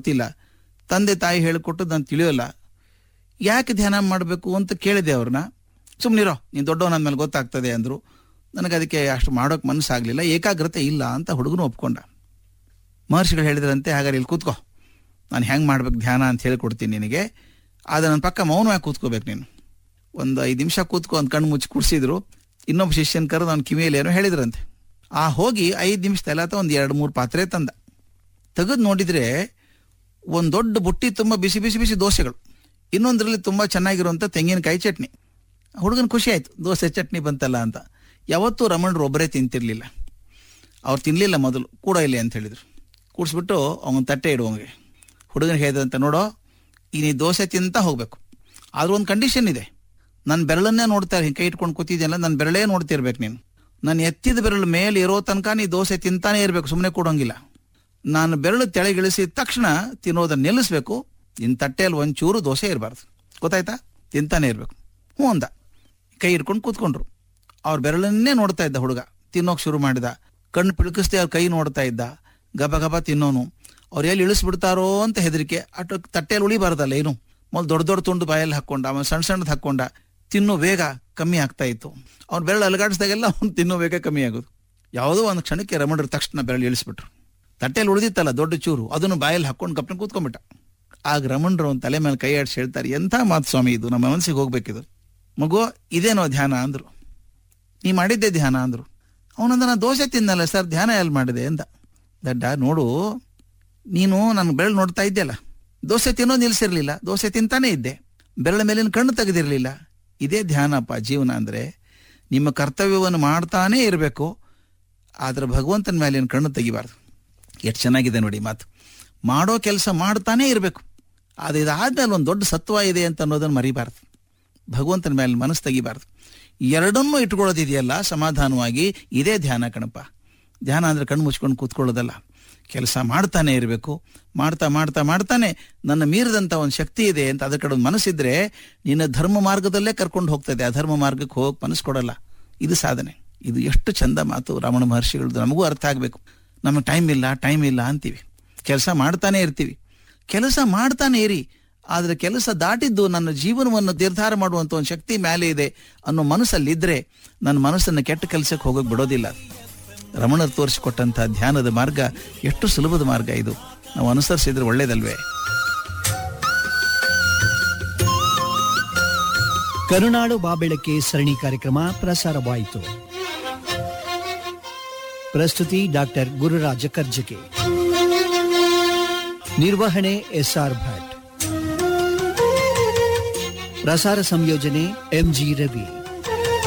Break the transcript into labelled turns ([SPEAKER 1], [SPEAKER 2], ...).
[SPEAKER 1] ಗೊತ್ತಿಲ್ಲ ತಂದೆ ತಾಯಿ ಹೇಳಿಕೊಟ್ಟು ನಾನು ತಿಳಿಯೋಲ್ಲ ಯಾಕೆ ಧ್ಯಾನ ಮಾಡಬೇಕು ಅಂತ ಕೇಳಿದೆ ಅವ್ರನ್ನ ಸುಮ್ಮನಿರೋ ನೀನು ದೊಡ್ಡವನ ಮೇಲೆ ಗೊತ್ತಾಗ್ತದೆ ಅಂದರು ನನಗೆ ಅದಕ್ಕೆ ಅಷ್ಟು ಮಾಡೋಕೆ ಮನಸ್ಸಾಗಲಿಲ್ಲ ಏಕಾಗ್ರತೆ ಇಲ್ಲ ಅಂತ ಹುಡುಗನು ಒಪ್ಕೊಂಡ ಮಹರ್ಷಿಗಳು ಹೇಳಿದ್ರಂತೆ ಹಾಗಾದ್ರೆ ಇಲ್ಲಿ ಕೂತ್ಕೋ ನಾನು ಹೆಂಗೆ ಮಾಡ್ಬೇಕು ಧ್ಯಾನ ಅಂತ ಹೇಳ್ಕೊಡ್ತೀನಿ ನಿನಗೆ ಆದರೆ ನನ್ನ ಪಕ್ಕ ಮೌನವಾಗಿ ಕೂತ್ಕೋಬೇಕು ನೀನು ಒಂದು ಐದು ನಿಮಿಷ ಕೂತ್ಕೊ ಒಂದು ಕಣ್ಣು ಮುಚ್ಚಿ ಕುಡಿಸಿದ್ರು ಇನ್ನೊಬ್ಬ ಶಿಷ್ಯನ ಕರೆದು ಅವ್ನ ಕಿವಿಯಲ್ಲಿ ಏನೋ ಹೇಳಿದ್ರಂತೆ ಆ ಹೋಗಿ ಐದು ನಿಮಿಷದಲ್ಲ ಒಂದು ಎರಡು ಮೂರು ಪಾತ್ರೆ ತಂದ ತೆಗೆದು ನೋಡಿದರೆ ಒಂದು ದೊಡ್ಡ ಬುಟ್ಟಿ ತುಂಬ ಬಿಸಿ ಬಿಸಿ ಬಿಸಿ ದೋಸೆಗಳು ಇನ್ನೊಂದರಲ್ಲಿ ತುಂಬ ಚೆನ್ನಾಗಿರುವಂಥ ತೆಂಗಿನಕಾಯಿ ಚಟ್ನಿ ಹುಡುಗನ ಖುಷಿ ಆಯಿತು ದೋಸೆ ಚಟ್ನಿ ಬಂತಲ್ಲ ಅಂತ ಯಾವತ್ತೂ ರಮಣರು ಒಬ್ಬರೇ ತಿಂತಿರ್ಲಿಲ್ಲ ಅವ್ರು ತಿನ್ನಲಿಲ್ಲ ಮೊದಲು ಕೂಡ ಇಲ್ಲಿ ಅಂತ ಹೇಳಿದರು ಕೂಡಿಸ್ಬಿಟ್ಟು ಅವನ ತಟ್ಟೆ ಇಡುವಂಗೆ ಹುಡುಗನ ಹೇಳಿದಂತೆ ನೋಡೋ ಈ ನೀ ದೋಸೆ ತಿಂತಾ ಹೋಗಬೇಕು ಆದ್ರೂ ಒಂದು ಕಂಡೀಷನ್ ಇದೆ ನನ್ನ ಬೆರಳನ್ನೇ ನೋಡ್ತಾ ಹಿಂಗೆ ಕೈ ಇಟ್ಕೊಂಡು ಕೂತಿದ್ಯಲ್ಲ ನನ್ನ ಬೆರಳೇ ನೋಡ್ತಿರ್ಬೇಕು ನೀನು ನಾನು ಎತ್ತಿದ ಬೆರಳು ಮೇಲೆ ಇರೋ ತನಕ ನೀ ದೋಸೆ ತಿಂತಾನೆ ಇರಬೇಕು ಸುಮ್ಮನೆ ಕೊಡೋಂಗಿಲ್ಲ ನಾನು ಬೆರಳು ತೆಳಗಿಳಿಸಿದ ತಕ್ಷಣ ತಿನ್ನೋದನ್ನ ನಿಲ್ಲಿಸ್ಬೇಕು ನಿನ್ನ ತಟ್ಟೆಯಲ್ಲಿ ಒಂಚೂರು ದೋಸೆ ಇರಬಾರ್ದು ಗೊತ್ತಾಯ್ತಾ ತಿಂತಾನೆ ಇರಬೇಕು ಹ್ಞೂ ಅಂದ ಕೈ ಹಿಡ್ಕೊಂಡು ಕೂತ್ಕೊಂಡ್ರು ಅವ್ರ ಬೆರಳನ್ನೇ ನೋಡ್ತಾ ಇದ್ದ ಹುಡುಗ ತಿನ್ನೋಕೆ ಶುರು ಮಾಡಿದ ಕಣ್ಣು ಪಿಳುಕಿಸ್ದೆ ಅವ್ರ ಕೈ ನೋಡ್ತಾ ಇದ್ದ ಗಬ ಗಬ ತಿನ್ನೋನು ಅವ್ರು ಎಲ್ಲಿ ಇಳಿಸ್ಬಿಡ್ತಾರೋ ಅಂತ ಹೆದರಿಕೆ ಅಟ್ಟು ತಟ್ಟೆಯಲ್ಲಿ ಉಳಿಬಾರ್ದಲ್ಲ ಏನು ಮೊದಲು ದೊಡ್ಡ ದೊಡ್ಡ ತುಂಡು ಬಾಯಲ್ಲಿ ಹಾಕ್ಕೊಂಡ ಆಮೇಲೆ ಸಣ್ಣ ಸಣ್ಣದು ಹಾಕ್ಕೊಂಡ ತಿನ್ನೋ ವೇಗ ಕಮ್ಮಿ ಆಗ್ತಾ ಇತ್ತು ಅವ್ನ ಬೆರಳು ಅಲಗಾಡಿಸಿದಾಗೆಲ್ಲ ಅವ್ನು ತಿನ್ನೋ ವೇಗ ಕಮ್ಮಿ ಆಗೋದು ಯಾವುದೋ ಒಂದು ಕ್ಷಣಕ್ಕೆ ರಮಣರು ತಕ್ಷಣ ಬೆರಳು ಇಳಿಸ್ಬಿಟ್ರು ತಟ್ಟೆಯಲ್ಲಿ ಉಳಿದಿತ್ತಲ್ಲ ದೊಡ್ಡ ಚೂರು ಅದನ್ನು ಬಾಯಲ್ಲಿ ಹಾಕ್ಕೊಂಡು ಕಪ್ಪನ ಕೂತ್ಕೊಂಡ್ಬಿಟ್ಟ ಆಗ ರಮಣರು ಅವ್ನ ತಲೆ ಮೇಲೆ ಕೈ ಆಡಿಸಿ ಹೇಳ್ತಾರೆ ಎಂಥ ಮಾತು ಸ್ವಾಮಿ ಇದು ನಮ್ಮ ಮನಸ್ಸಿಗೆ ಹೋಗ್ಬೇಕಿದು ಮಗು ಇದೇನೋ ಧ್ಯಾನ ಅಂದ್ರು ನೀ ಮಾಡಿದ್ದೆ ಧ್ಯಾನ ಅಂದ್ರು ಅವನಂದ ನಾನು ದೋಸೆ ತಿನ್ನಲ್ಲ ಸರ್ ಧ್ಯಾನ ಎಲ್ಲಿ ಮಾಡಿದೆ ಅಂದ ದಡ್ಡ ನೋಡು ನೀನು ನನ್ನ ಬೆರಳು ನೋಡ್ತಾ ಇದ್ದೆಲ್ಲ ದೋಸೆ ತಿನ್ನೋ ನಿಲ್ಸಿರ್ಲಿಲ್ಲ ದೋಸೆ ತಿಂತಾನೆ ಇದ್ದೆ ಬೆರಳ ಮೇಲಿನ ಕಣ್ಣು ತೆಗೆದಿರಲಿಲ್ಲ ಇದೇ ಧ್ಯಾನಪ್ಪ ಜೀವನ ಅಂದರೆ ನಿಮ್ಮ ಕರ್ತವ್ಯವನ್ನು ಮಾಡ್ತಾನೇ ಇರಬೇಕು ಆದ್ರೆ ಭಗವಂತನ ಮೇಲಿನ ಕಣ್ಣು ತೆಗಿಬಾರ್ದು ಎಷ್ಟು ಚೆನ್ನಾಗಿದೆ ನೋಡಿ ಮಾತು ಮಾಡೋ ಕೆಲಸ ಮಾಡ್ತಾನೇ ಇರಬೇಕು ಅದು ಇದಾದ್ಮೇಲೆ ಒಂದು ದೊಡ್ಡ ಸತ್ವ ಇದೆ ಅಂತ ಅನ್ನೋದನ್ನು ಮರಿಬಾರ್ದು ಭಗವಂತನ ಮೇಲೆ ಮನಸ್ಸು ತೆಗಿಬಾರ್ದು ಎರಡನ್ನೂ ಇಟ್ಕೊಳ್ಳೋದಿದೆಯಲ್ಲ ಸಮಾಧಾನವಾಗಿ ಇದೇ ಧ್ಯಾನ ಕಣಪ್ಪ ಧ್ಯಾನ ಅಂದರೆ ಕಣ್ಣು ಮುಚ್ಕೊಂಡು ಕೂತ್ಕೊಳ್ಳೋದಲ್ಲ ಕೆಲಸ ಮಾಡ್ತಾನೆ ಇರಬೇಕು ಮಾಡ್ತಾ ಮಾಡ್ತಾ ಮಾಡ್ತಾನೆ ನನ್ನ ಮೀರಿದಂಥ ಒಂದು ಶಕ್ತಿ ಇದೆ ಅಂತ ಅದ್ರ ಕಡೆ ಒಂದು ಮನಸ್ಸಿದ್ರೆ ನಿನ್ನ ಧರ್ಮ ಮಾರ್ಗದಲ್ಲೇ ಕರ್ಕೊಂಡು ಹೋಗ್ತದೆ ಅಧರ್ಮ ಮಾರ್ಗಕ್ಕೆ ಹೋಗಿ ಮನಸ್ಸು ಕೊಡಲ್ಲ ಇದು ಸಾಧನೆ ಇದು ಎಷ್ಟು ಚಂದ ಮಾತು ರಮಣ ಮಹರ್ಷಿಗಳದ್ದು ನಮಗೂ ಅರ್ಥ ಆಗಬೇಕು ನಮಗೆ ಟೈಮ್ ಇಲ್ಲ ಟೈಮ್ ಇಲ್ಲ ಅಂತೀವಿ ಕೆಲಸ ಮಾಡ್ತಾನೆ ಇರ್ತೀವಿ ಕೆಲಸ ಮಾಡ್ತಾನೆ ಇರಿ ಆದರೆ ಕೆಲಸ ದಾಟಿದ್ದು ನನ್ನ ಜೀವನವನ್ನು ನಿರ್ಧಾರ ಮಾಡುವಂಥ ಒಂದು ಶಕ್ತಿ ಮೇಲೆ ಇದೆ ಅನ್ನೋ ಮನಸ್ಸಲ್ಲಿದ್ದರೆ ನನ್ನ ಮನಸ್ಸನ್ನು ಕೆಟ್ಟ ಕೆಲಸಕ್ಕೆ ಹೋಗೋಕೆ ಬಿಡೋದಿಲ್ಲ ರಮಣರು ತೋರಿಸಿಕೊಟ್ಟಂಥ ಧ್ಯಾನದ ಮಾರ್ಗ ಎಷ್ಟು ಸುಲಭದ ಮಾರ್ಗ ಇದು ನಾವು ಅನುಸರಿಸಿದ್ರೆ ಒಳ್ಳೇದಲ್ವೇ
[SPEAKER 2] ಕರುನಾಡು ಬಾಬೆಳಕೆ ಸರಣಿ ಕಾರ್ಯಕ್ರಮ ಪ್ರಸಾರವಾಯಿತು ಪ್ರಸ್ತುತಿ ಡಾಕ್ಟರ್ ಗುರುರಾಜ ಕರ್ಜಗೆ ನಿರ್ವಹಣೆ ಎಸ್ಆರ್ ಭಟ್ ಪ್ರಸಾರ ಸಂಯೋಜನೆ ಎಂಜಿ ರವಿ